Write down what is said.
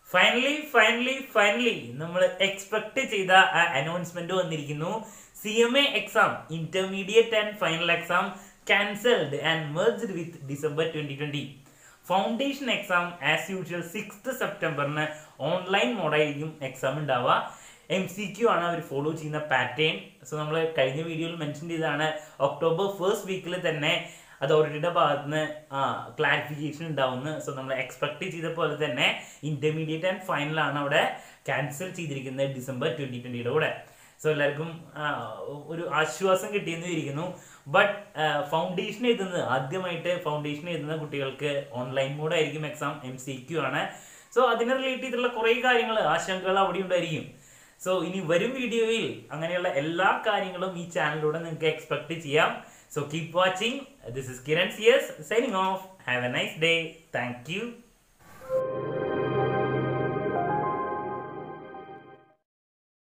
finally finally finally നമ്മൾ expect ചെയ്ത ആ അനൗൺസ്മെന്റ് വന്നിരിക്കുന്നു C M A exam intermediate and final exam cancelled and merged with December twenty twenty foundation exam as usual sixth സെപ്റ്റംബറിന് online മോഡായിരിക്കും exam ഉണ്ടാവുക M C Q ആണ് അവർ follow ചെയ്യുന്ന പാറ്റേൺ സോ നമ്മൾ കഴിഞ്ഞ വീഡിയോയിൽ മെൻഷൻ ചെയ്തതാണ് ഒക്ടോബർ ഫസ്റ്റ് വീക്കിൽ തന്നെ അതോറിറ്റിയുടെ ഭാഗത്ത് നിന്ന് ക്ലാരിഫിക്കേഷൻ ഉണ്ടാവുന്നു സോ നമ്മൾ എക്സ്പെക്ട് ചെയ്ത പോലെ തന്നെ ഇന്റർമീഡിയറ്റ് ആൻഡ് ഫൈനൽ ആണ് അവിടെ ക്യാൻസൽ ചെയ്തിരിക്കുന്നത് ഡിസംബർ ട്വന്റി ട്വന്റിയുടെ കൂടെ സോ എല്ലാവർക്കും ആ, ഒരു ആശ്വാസം കിട്ടിയെന്ന് ഇരിക്കുന്നു ബട്ട് ഫൗണ്ടേഷൻ എഴുതുന്നത് ആദ്യമായിട്ട് ഫൗണ്ടേഷൻ എഴുതുന്ന കുട്ടികൾക്ക് ഓൺലൈൻ മോഡായിരിക്കും എക്സാം എം സി ക്യു ആണ് സോ അതിനെ റിലേറ്റ് ചെയ്തിട്ടുള്ള കുറേ കാര്യങ്ങൾ ആശങ്കകൾ അവിടെ ഉണ്ടായിരിക്കും സോ ഇനി വരും വീഡിയോയിൽ അങ്ങനെയുള്ള എല്ലാ കാര്യങ്ങളും ഈ ചാനലിലൂടെ നിങ്ങൾക്ക് എക്സ്പെക്ട് ചെയ്യാം so keep watching this is Kiran CS signing off have a nice day thank U